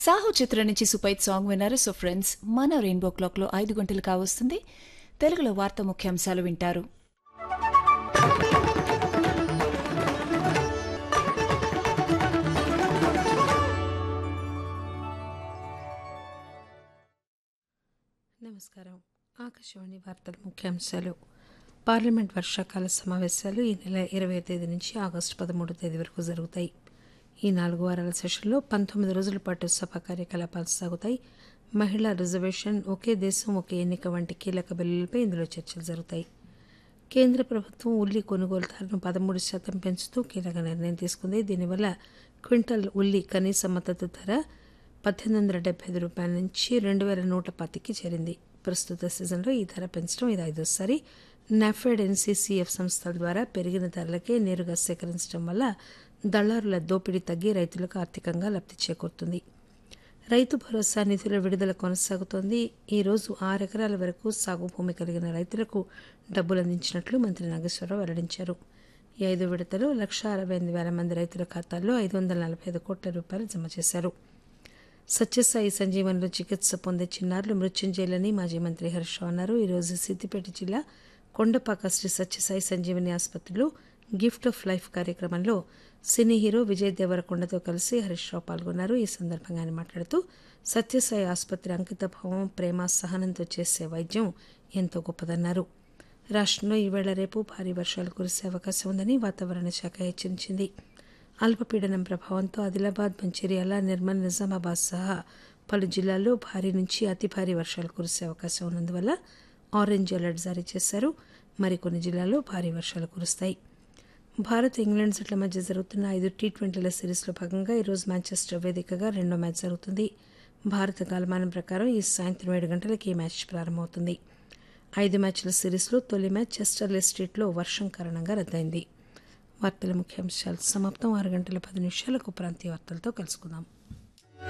సాహో చిత్రం నుంచి సుపైత్ సాంగ్ విన్నారు సో ఫ్రెండ్స్ మన రెయిన్బో క్లాక్ లో ఐదు గంటలు కావస్తుంది తెలుగులో వార్త ముఖ్యాంశాలు వింటారు నమస్కారం ఆకాశవాణి వార్తల ముఖ్యాంశాలు పార్లమెంట్ వర్షాకాల సమావేశాలు ఈ నెల ఇరవై తేదీ నుంచి ఆగస్టు పదమూడో తేదీ వరకు జరుగుతాయి ఈ నాలుగు వారాల సెషన్లో పంతొమ్మిది రోజుల పాటు సభ కార్యకలాపాలు సాగుతాయి మహిళా రిజర్వేషన్ ఒకే దేశం ఒకే ఎన్నిక వంటి కీలక బిల్లులపై ఇందులో చర్చలు జరుగుతాయి కేంద్ర ప్రభుత్వం ఉల్లి కొనుగోలు ధరను పదమూడు శాతం పెంచుతూ కీలక నిర్ణయం తీసుకుంది దీనివల్ల క్వింటల్ ఉల్లి కనీస మద్దతు ధర పద్దెనిమిది వందల డెబ్బై ఐదు రూపాయల నుంచి రెండు వేల నూట పత్తికి చేరింది ప్రస్తుత సీజన్లో ఈ ధర పెంచడం ఇది ఐదోసారి నాఫెడ్ ఎన్సీసీఎఫ్ సంస్థల ద్వారా పెరిగిన ధరలకే నేరుగా సేకరించడం వల్ల దళారుల దోపిడీ తగ్గి రైతులకు ఆర్థికంగా లబ్ధి చేకూరుతుంది రైతు భరోసా నిధుల విడుదల కొనసాగుతోంది ఈ రోజు ఆరు ఎకరాల వరకు సాగు భూమి కలిగిన రైతులకు డబ్బులు అందించినట్లు మంత్రి నాగేశ్వరరావు వెల్లడించారు ఈ ఐదు విడతలో లక్ష అరవై ఎనిమిది వేల మంది రైతుల ఖాతాల్లో ఐదు వందల నలభై ఐదు కోట్ల రూపాయలు జమ చేశారు సత్యసాయి సంజీవన్లో చికిత్స పొందే చిన్నారులు మృత్యుంజయులని మాజీ మంత్రి హర్ష అన్నారు ఈరోజు సిద్దిపేట జిల్లా కొండపాక శ్రీ సత్యసాయి సంజీవని ఆసుపత్రిలో గిఫ్ట్ ఆఫ్ లైఫ్ కార్యక్రమంలో సినీ హీరో విజయ్ దేవరకొండతో కలిసి హరీష్ రావు పాల్గొన్నారు ఈ సందర్భంగా ఆయన మాట్లాడుతూ సత్యసాయి ఆసుపత్రి అంకితభావం ప్రేమ సహనంతో చేసే వైద్యం ఎంతో గొప్పదన్నారు రాష్ట్రంలో ఈవేళ రేపు భారీ వర్షాలు కురిసే అవకాశం ఉందని వాతావరణ శాఖ హెచ్చరించింది అల్పపీడనం ప్రభావంతో ఆదిలాబాద్ మంచిర్యాల నిర్మల్ నిజామాబాద్ సహా పలు జిల్లాల్లో భారీ నుంచి అతి భారీ వర్షాలు కురిసే అవకాశం ఉన్నందువల్ల ఆరెంజ్ అలర్ట్ జారీ చేశారు మరికొన్ని జిల్లాల్లో భారీ వర్షాలు కురుస్తాయి భారత్ ఇంగ్లాండ్ జట్ల మధ్య జరుగుతున్న ఐదు టీ ట్వంటీల సిరీస్లో భాగంగా ఈరోజు మాంచెస్టర్ వేదికగా రెండో మ్యాచ్ జరుగుతుంది భారత కాలమానం ప్రకారం ఈ సాయంత్రం ఏడు గంటలకి ఈ మ్యాచ్ ప్రారంభమవుతుంది ఐదు మ్యాచ్ల సిరీస్లో తొలి మ్యాచ్ చెస్టర్లే స్ట్రీట్లో వర్షం కారణంగా రద్దయింది వార్తల ముఖ్యాంశాలు సమాప్తం ఆరు గంటల పది నిమిషాలకు ప్రాంతీయ వార్తలతో కలుసుకుందాం